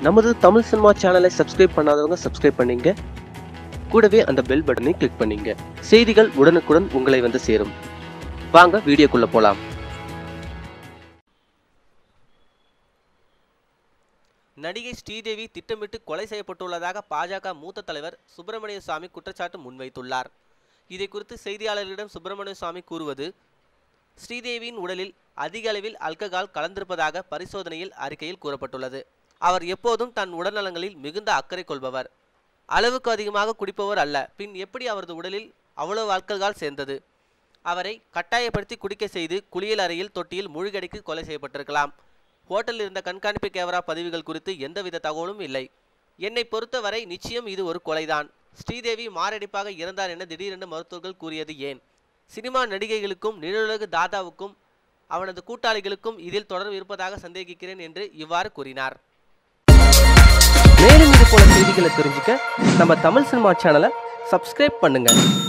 நமது தமிழ் சினிமா சேனலை சப்ஸ்கிரைப் பண்ணாதவங்க சப்ஸ்கிரைப் பண்ணீங்க கூடவே அந்த பெல் பட்டனை கிளிக் பண்ணீங்க செய்திகள் உடனுக்குடன் உங்களை வந்து சேரும் வாங்க வீடியோக்குள்ள போலாம் நடிகை ஸ்ரீதேவி திட்டமிட்டு கொலை செய்யப்பட்டுள்ளதாக பாஜக மூத்த தலைவர் சுப்பிரமணிய சாமி குற்றச்சாட்டு முன்வைத்துள்ளார் இதை குறித்து செய்தியாளர்களிடம் சுப்பிரமணிய சாமி கூறுவது ஸ்ரீதேவியின் உடலில் அதிக அளவில் அல்கஹால் கலந்திருப்பதாக பரிசோதனையில் அறிக்கையில் கூறப்பட்டுள்ளது அவர் எப்போதும் தன் உடல்நலங்களில் மிகுந்த அக்கறை கொள்பவர் அளவுக்கு அதிகமாக குடிப்பவர் அல்ல பின் எப்படி அவரது உடலில் அவ்வளவு ஆல்கஹால் சேர்ந்தது அவரை கட்டாயப்படுத்தி குடிக்க செய்து குளியல் அறையில் தொட்டியில் மூழ்கடிக்கு கொலை செய்யப்பட்டிருக்கலாம் ஹோட்டலில் இருந்த கண்காணிப்பு கேமரா பதிவுகள் குறித்து எந்தவித தகவலும் இல்லை என்னை பொறுத்தவரை நிச்சயம் இது ஒரு கொலைதான் ஸ்ரீதேவி மாரடைப்பாக இறந்தார் என திடீரென மருத்துவர்கள் கூறியது ஏன் சினிமா நடிகைகளுக்கும் நிழலுலக தாதாவுக்கும் அவனது கூட்டாளிகளுக்கும் இதில் தொடர்பு இருப்பதாக சந்தேகிக்கிறேன் என்று இவ்வாறு கூறினார் மேலும் இது போல செய்திகளை தெரிஞ்சுக்க நம்ம தமிழ் சினிமா சேனலை சப்ஸ்கிரைப் பண்ணுங்க